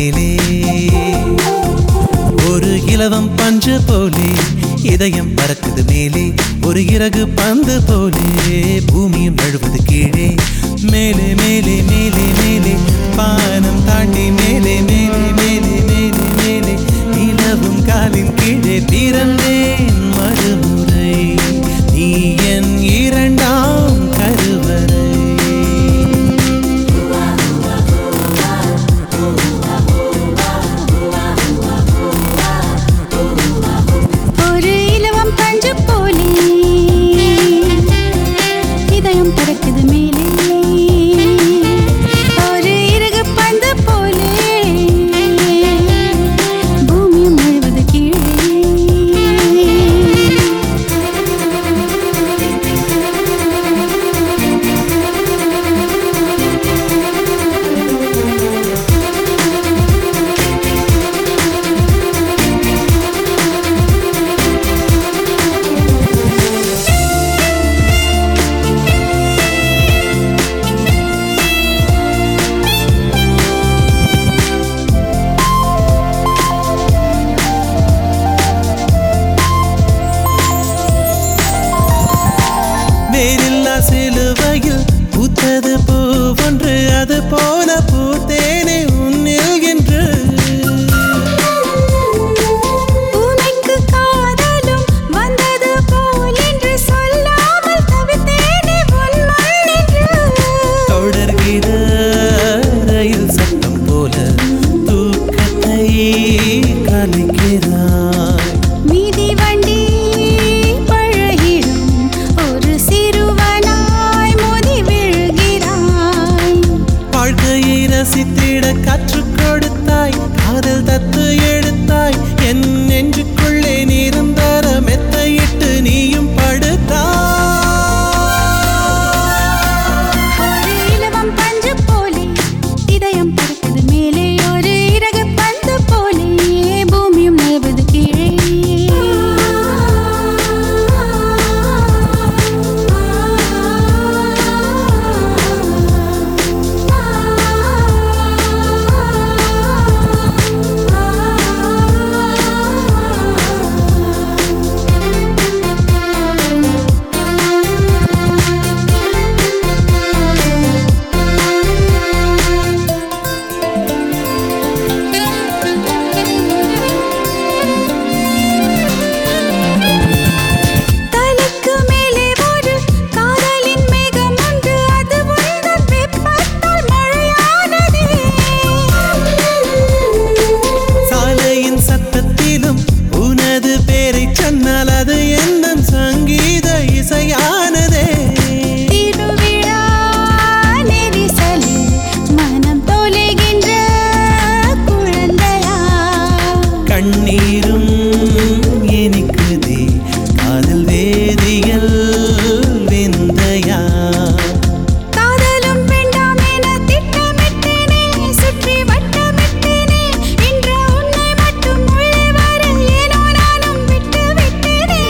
மேலே ஒரு இலவம் பஞ்சு போலே இதயம் பறக்குது மேலே ஒரு இறகு பந்து போலே பூமியும் நழுவது கீழே மேலே மேலே மேலே மேலே பானம் தாண்டி மேலே மேலே மேலே மேலே மேலே நிலவும் காலின் கீழே பிறந்தேன் மறுமுறை நீ என் இரண்டாம் கருவறை ஒரு இலவம் பஞ்சு போலே இதயம் பறக்குது மேலே ஒரு இறகு பந்து போலே பூமியும் முழுவது கீழே வேறில்லா சிலுவையில் பூத்தது பூவொன்று அது போல பூத்தேனே உன்னில் என்று பூமிக்கு காதலும் வந்தது போல் என்று சொல்லாமல் தவித்தேனே உன் மண்ணின்று தொடர்கிற ரயில் சட்டம் போல தூக்கத்தை கலைக்கிறாய் மீதி வண்டி பழகிடும் ஒரு சிறுவனாய் மோதி விழுகிறாய் வாழ்க்கையை ரசித்திட கற்றுக் கொடுத்தாய் காதல் தத்து எடுத்தாய் என் நெஞ்சுக்குள்ளே நிரந்தர மெத்தையிட்டு நீயும் படுத்தாய் ஒரு இலவம் பஞ்சு போலே இதயம் பறக்குது மேலே ஒரு இறகு பந்து போலே பூமியும் நழுவது கீழே தலைக்கு மேலே ஒரு காதலின் மேகம் ஒன்று அது உந்தன் வெப்பத்தால் மழையானதே சாலையின் சத்தத்திலும் உனது பேரை சொன்னால் அது எந்த சங்கீத இசையானதே திருவிழா நெரிசலில் மனம் தொலைகின்ற குழந்தையா கண்ணீரும் இனிக்குதே காதல் வேதியல் விந்தையா காதலும் வேண்டாம் என திட்டமிட்டேனே சுற்றி வட்டமிட்டேனே இன்று உன்னை மட்டும் உள்ளே வர ஏனோ நானும் விட்டு விட்டேனே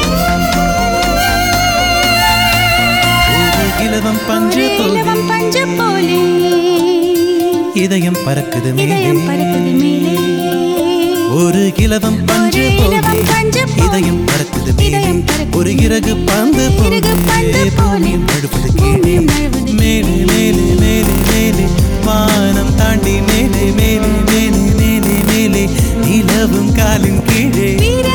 ஒரு இலவம் பஞ்சு ஒரு போலே இலவம் பஞ்சு போலே இதயம் பறக்குது இதயம் மேலே பறக்குது மேலே ஒரு இலவம் பஞ்சு ஒரு போலே இலவம் பஞ்சு போலே இதயம் பறக்குது மேலே இதயம் பறக்குது ஒரு இறகு பந்து இறகு பந்து போலே போலே பூமியும் நழுவது கீழே பூமியும் நழுவது மேலே மேலே மேலே மேலே வானம் தாண்டி மேலே மேலே மேலே மேலே மேலே நிலவும் காலின் கீழே வீர